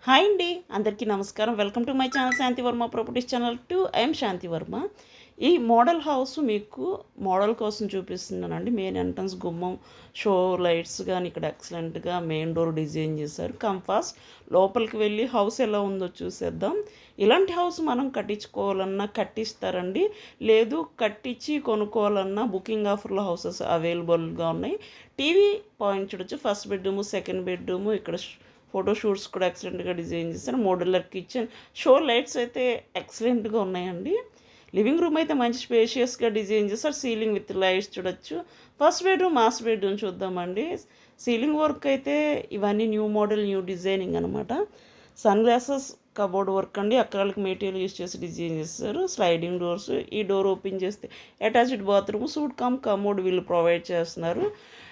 hi అండి అందరికీ నమస్కారం welcome to my channel Shanti Varma properties channel to I'm Shanti Varma ఈ మోడల్ హౌస్ మీకు మోడల్ కోసం చూపిస్తున్నానండి మెయిన్ ఎంట్రన్స్ గుమ్మం షో లైట్స్ కానీ ఇక్కడ ఎక్సలెంట్గా మెయిన్ డోర్ డిజైన్ చేశారు కంఫాస్ లోపలికి వెళ్ళి హౌస్ ఎలా ఉందో చూసేద్దాం ఇలాంటి హౌస్ మనం కట్టించుకోవాలన్నా కట్టిస్తారండి లేదు కట్టించి కొనుక్కోవాలన్నా బుకింగ్ ఆఫర్లో హౌసెస్ అవైలబుల్గా ఉన్నాయి టీవీ పాయింట్ చూడొచ్చు ఫస్ట్ బెడ్రూము సెకండ్ బెడ్రూము ఇక్కడ ఫోటో షూట్స్ కూడా ఎక్సలెంట్గా డిజైన్ చేశారు మోడ్యులర్ కిచెన్ షో లైట్స్ అయితే ఎక్సలెంట్గా ఉన్నాయండి లివింగ్ రూమ్ అయితే మంచి స్పేషియస్గా డిజైన్ చేశారు సీలింగ్ విత్ లైట్స్ చూడొచ్చు ఫస్ట్ బెడ్రూమ్ మాస్ బెడ్రూమ్ చూద్దామండి సీలింగ్ వర్క్ అయితే ఇవన్నీ న్యూ మోడల్ న్యూ డిజైనింగ్ అనమాట సన్ గ్లాసెస్ కబోర్డ్ వర్క్ అండి అక్కడికి మెటీరియల్ యూస్ చేసి డిజైన్ చేస్తారు స్లైడింగ్ డోర్స్ ఈ డోర్ ఓపెన్ చేస్తే attached bathroom suit cum commode వీళ్ళు ప్రొవైడ్ చేస్తున్నారు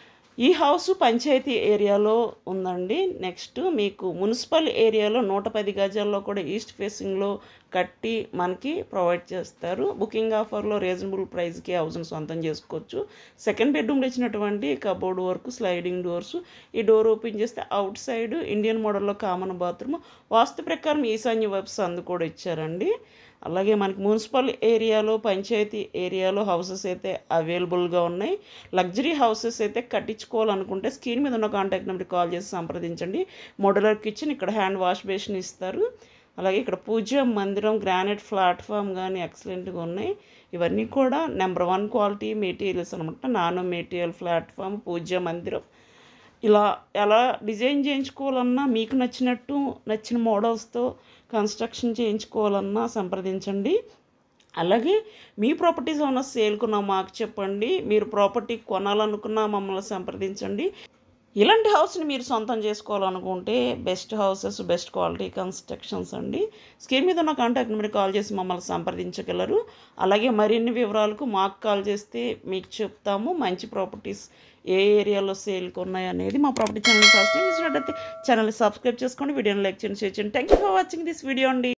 ఈ హౌస్ పంచాయతీ ఏరియాలో ఉందండి నెక్స్ట్ మీకు మున్సిపల్ ఏరియాలో నూట పది గజాల్లో కూడా ఈస్ట్ ఫేసింగ్లో కట్టి మనకి ప్రొవైడ్ చేస్తారు బుకింగ్ ఆఫర్లో రీజనబుల్ ప్రైస్కి హౌస్ని సొంతం చేసుకోవచ్చు సెకండ్ బెడ్రూమ్లో ఇచ్చినటువంటి కబోర్డ్ వర్క్ స్లైడింగ్ డోర్స్ ఈ డోర్ ఓపెన్ చేస్తే అవుట్ సైడ్ ఇండియన్ మోడల్లో కామన్ బాత్రూమ్ వాస్తు ప్రకారం ఈశాన్య వైపు సందు కూడా ఇచ్చారండి అలాగే మనకి మున్సిపల్ ఏరియాలో పంచాయతీ ఏరియాలో హౌసెస్ అయితే అవైలబుల్గా ఉన్నాయి లగ్జరీ హౌసెస్ అయితే కట్టించుకోవాలనుకుంటే స్క్రీన్ మీద ఉన్న కాంటాక్ట్ నెంబర్కి కాల్ చేసి సంప్రదించండి మోడలర్ కిచెన్ ఇక్కడ హ్యాండ్ వాష్ బేసిన్ ఇస్తారు అలాగే ఇక్కడ పూజ మందిరం గ్రానైట్ ప్లాట్ఫామ్ కానీ ఎక్సలెంట్గా ఉన్నాయి ఇవన్నీ కూడా నెంబర్ వన్ క్వాలిటీ మెటీరియల్స్ అనమాట నానో మెటీరియల్ ప్లాట్ఫామ్ పూజ మందిరం ఇలా ఎలా డిజైన్ చేయించుకోవాలన్నా మీకు నచ్చినట్టు నచ్చిన మోడల్స్తో కన్స్ట్రక్షన్ చేయించుకోవాలన్నా సంప్రదించండి అలాగే మీ ప్రాపర్టీస్ ఏమైనా సేల్కున్నా మాకు చెప్పండి మీరు ప్రాపర్టీ కొనాలనుకున్నా మమ్మల్ని సంప్రదించండి ఇలాంటి హౌస్ని మీరు సొంతం చేసుకోవాలనుకుంటే best houses best quality constructions అండి స్క్రీన్ మీద ఉన్న కాంటాక్ట్ నెంబర్ కాల్ చేసి మమ్మల్ని సంప్రదించగలరు అలాగే మరిన్ని వివరాలకు మాకు కాల్ చేస్తే మీకు చెప్తాము మంచి ప్రాపర్టీస్ ఏ ఏరియాలో సేల్కి ఉన్నాయి అనేది మా ప్రాపర్టీ ఛానల్ ఫస్ట్ టైం ఇచ్చినట్టయితే ఛానల్ని సబ్స్క్రైబ్ చేసుకోండి వీడియోని లైక్ చేయండి షేర్ చేయండి thank you for watching this video అండి